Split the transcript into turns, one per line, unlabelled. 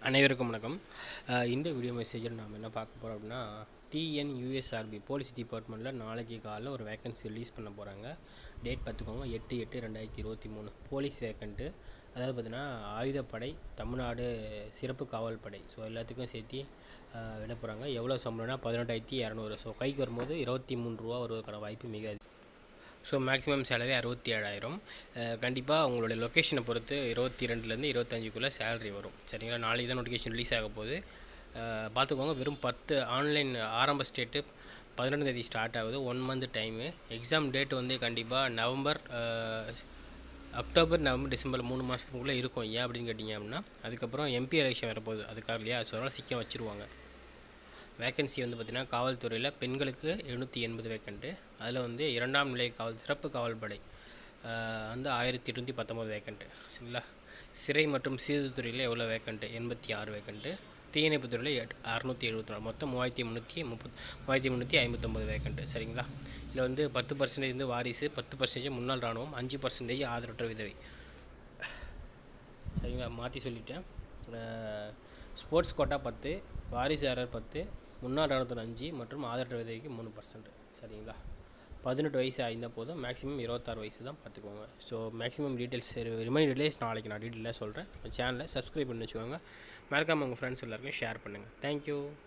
அனைவருக்கும் வணக்கம் அஹ் இந்த வீடியோ மெசேஜில் நாம் என்ன பார்க்க போகிறோம் அப்படின்னா டிஎன்யூஎஸ்ஆர்பி போலீஸ் டிபார்ட்மெண்ட்டில் நாளைக்கு காலைல ஒரு வேகன்சி ரிலீஸ் பண்ண போகிறாங்க டேட் பார்த்துக்கோங்க எட்டு எட்டு ரெண்டாயிரத்தி இருபத்தி மூணு போலீஸ் வேக்கண்ட்டு அதாவது பார்த்தீங்கன்னா ஆயுதப்படை தமிழ்நாடு சிறப்பு காவல் படை ஸோ எல்லாத்துக்கும் சேர்த்து அஹ், விட போகிறாங்க எவ்வளோ சம்பளம்னா பதினெட்டாயிரத்தி இரநூறு ஸோ கைக்கு வரும்போது இருபத்தி மூணு ரூபா வருவதற்கான வாய்ப்பு மிக அதிகம் ஸோ மேக்ஸிமம் சேலரி அறுபத்தி ஏழாயிரம் கண்டிப்பாக உங்களுடைய லொக்கேஷனை பொறுத்து இருபத்தி ரெண்டுலேருந்து இருபத்தஞ்சுக்குள்ளே சேலரி வரும் சரிங்களா நாளைக்கு தான் நோட்டிஃபிகேஷன் ரிலீஸ் ஆக போகுது அஹ், பார்த்துக்கோங்க வெறும் பத்து ஆன்லைன் ஆரம்ப ஸ்டேட்டு பதினெண்டாம் தேதி ஸ்டார்ட் ஆகுது one month time exam date வந்து கண்டிப்பாக நவம்பர் அஹ், அக்டோபர் நவம்பர் டிசம்பர் மூணு மாதத்துக்குள்ளே இருக்கும் ஏன் அப்படின்னு கேட்டிங்க அப்படின்னா அதுக்கப்புறம் எம்பி எலெக்ஷன் வரப்போகுது அதுக்காக இல்லையா ஸோ அதனால் சீக்கிரம் வச்சுருவாங்க வேக்கன்சி வந்து பார்த்திங்கன்னா காவல்துறையில் பெண்களுக்கு எழுநூற்றி எண்பது வேக்கண்ட்டு அதில் வந்து இரண்டாம் நிலை காவல் சிறப்பு காவல் படை ஆஹ் வந்து ஆயிரத்தி எட்நூற்றி பத்தொம்போது வேக்கண்ட்டு சரிங்களா சிறை மற்றும் சீர்திருத்துறையில் எவ்வளோ வேக்கண்ட்டு எண்பத்தி ஆறு வேக்கண்ட்டு தீயணைப்பு துறையில் எட் அறுநூற்றி எழுபத்தி நாலு மொத்தம் மூவாயிரத்தி முந்நூற்றி முப்பத் மூவாயிரத்தி முந்நூற்றி ஐம்பத்தொம்பது வேக்கண்ட்டு சரிங்களா இதில் வந்து பத்து பர்சன்டேஜ் வந்து வாரிசு பத்து பர்சன்டேஜ் முன்னாள் இராணுவம் அஞ்சு பர்சன்டேஜ் ஆதரவற்ற விதவை சரிங்களா மாற்றி சொல்லிட்டேன் ஸ்போர்ட்ஸ் கோட்டா பத்து வாரிசுதாரர் பத்து முன்னாள் இராணுவத்தின் அஞ்சு மற்றும் ஆதரவற்ற விதவைக்கு மூணு பர்சன்ட் சரிங்களா பதினெட்டு வயசு ஆயிருந்தால் போதும் மேக்ஸிமம் இருபத்தாறு வயசு தான் பார்த்துக்கோங்க so maximum details remain details நாளைக்கு நான் டீட்டெயிலாக சொல்கிறேன் சேனலை சப்ஸ்கிரைப் பண்ணி வச்சுக்கோங்க மறக்காமல் உங்கள் ஃப்ரெண்ட்ஸ் எல்லாருக்கும் ஷேர் பண்ணுங்கள் தேங்க்யூ